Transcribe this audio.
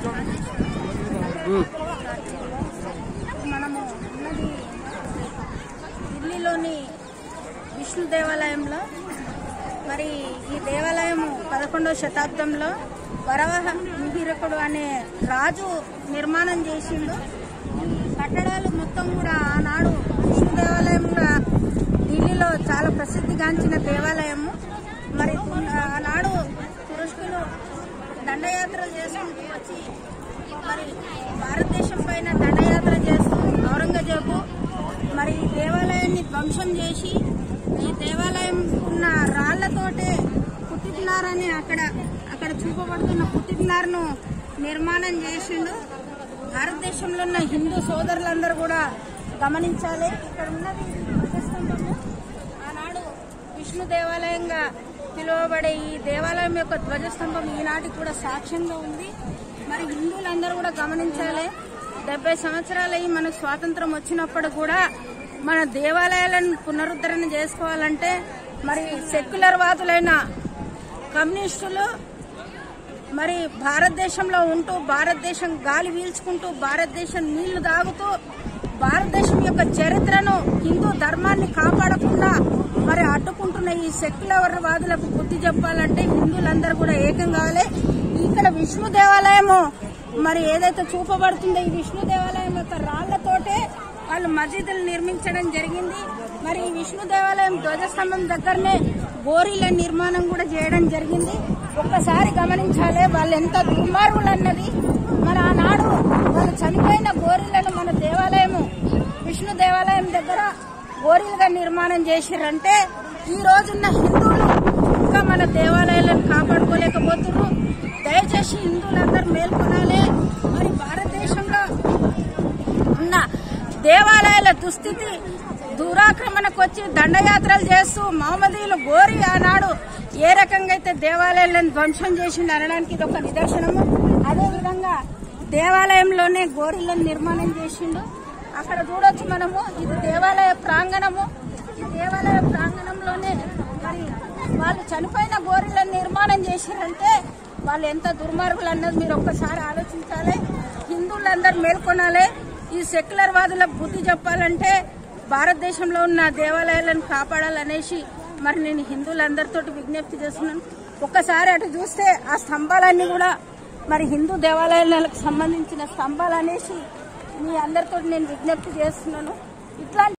మనము ఉన్నది ఢిల్లీలోని విష్ణు దేవాలయంలో మరి ఈ దేవాలయం పదకొండవ శతాబ్దంలో వరవహ మిహిరకుడు అనే రాజు నిర్మాణం చేసిండు ఈ కట్టడాలు మొత్తం కూడా ఆనాడు విష్ణు దేవాలయం కూడా ఢిల్లీలో చాలా ప్రసిద్ధిగాంచిన దేవాలయము మరి ఆనాడు తురుష్కులు దండయాత్రలు చేసుకుంటూ వచ్చి మరి భారతదేశం పైన దండయాత్ర చేస్తూ ఔరంగజేబు మరి ఈ దేవాలయాన్ని ధ్వంసం చేసి ఈ దేవాలయం ఉన్న రాళ్లతోటే కుతుబ్మినార్ అని అక్కడ అక్కడ చూపబడుతున్న కుతుబ్మినార్ను నిర్మాణం చేసిండు భారతదేశంలో ఉన్న హిందూ సోదరులందరూ కూడా గమనించాలి ఇక్కడ ఉన్నది ధ్వజస్తంభము ఆనాడు విష్ణు దేవాలయంగా పిలువబడే ఈ దేవాలయం యొక్క ధ్వజస్తంభం ఈనాటికి కూడా సాక్ష్యంగా ఉంది మరి హిందువులందరూ కూడా గమనించాలి డెబ్బై సంవత్సరాలయ్యి మనకు స్వాతంత్రం వచ్చినప్పుడు కూడా మన దేవాలయాలను పునరుద్ధరణ చేసుకోవాలంటే మరి సెక్యులర్ వాదులైన కమ్యూనిస్టులు మరి భారతదేశంలో ఉంటూ భారతదేశం గాలి పీల్చుకుంటూ భారతదేశం నీళ్లు తాగుతూ భారతదేశం యొక్క చరిత్రను హిందూ ధర్మాన్ని కాపాడకుండా మరి అడ్డుకుంటున్న ఈ సెక్యులర్ వాదులకు బుద్ధి చెప్పాలంటే హిందువులందరూ కూడా ఏకం కావాలి ఇక్కడ విష్ణు దేవాలయము మరి ఏదైతే చూపబడుతుందో ఈ విష్ణు దేవాలయం యొక్క రాళ్లతోటే వాళ్ళు మసీదులు నిర్మించడం జరిగింది మరి ఈ విష్ణు దేవాలయం ధ్వజస్తంభం దగ్గరనే గోరీల నిర్మాణం కూడా చేయడం జరిగింది ఒక్కసారి గమనించాలి వాళ్ళు ఎంత దుర్మార్గులు అన్నది మన ఆనాడు వాళ్ళు చనిపోయిన గోరీలను మన దేవాలయము విష్ణు దేవాలయం దగ్గర గోరీలుగా నిర్మాణం చేసిరంటే ఈ రోజున్న హిందువులు ఇంకా మన దేవాలయాలను కాపాడుకోలేకపోతున్నారు దయచేసి హిందువులందరూ మేల్కొనాలి మరి భారతదేశంలో ఉన్న దేవాలయాల దుస్థితి దూరాక్రమణకు వచ్చి దండయాత్రలు చేస్తూ మహమ్మదీయులు గోరి ఆనాడు ఏ రకంగా అయితే దేవాలయాలను ధ్వంసం చేసిండు అనడానికి ఇది ఒక నిదర్శనము అదేవిధంగా దేవాలయంలోనే గోరీలను నిర్మాణం చేసిండు అక్కడ చూడొచ్చు మనము ఇది దేవాలయ ప్రాంగణము ఈ దేవాలయ ప్రాంగణంలోనే మరి వాళ్ళు చనిపోయిన గోరీలను నిర్మాణం చేశారంటే వాళ్ళు ఎంత దుర్మార్గులు అన్నది మీరు ఒక్కసారి ఆలోచించాలి హిందువులందరూ మేల్కొనాలి ఈ సెక్యులర్ వాదులకు బుద్ధి చెప్పాలంటే భారతదేశంలో ఉన్న దేవాలయాలను కాపాడాలనేసి మరి నేను హిందువులందరితో విజ్ఞప్తి చేస్తున్నాను ఒక్కసారి అటు చూస్తే ఆ స్తంభాలన్నీ కూడా మరి హిందూ దేవాలయాలకు సంబంధించిన స్తంభాలు అనేసి మీ అందరితో నేను విజ్ఞప్తి చేస్తున్నాను ఇట్లాంటి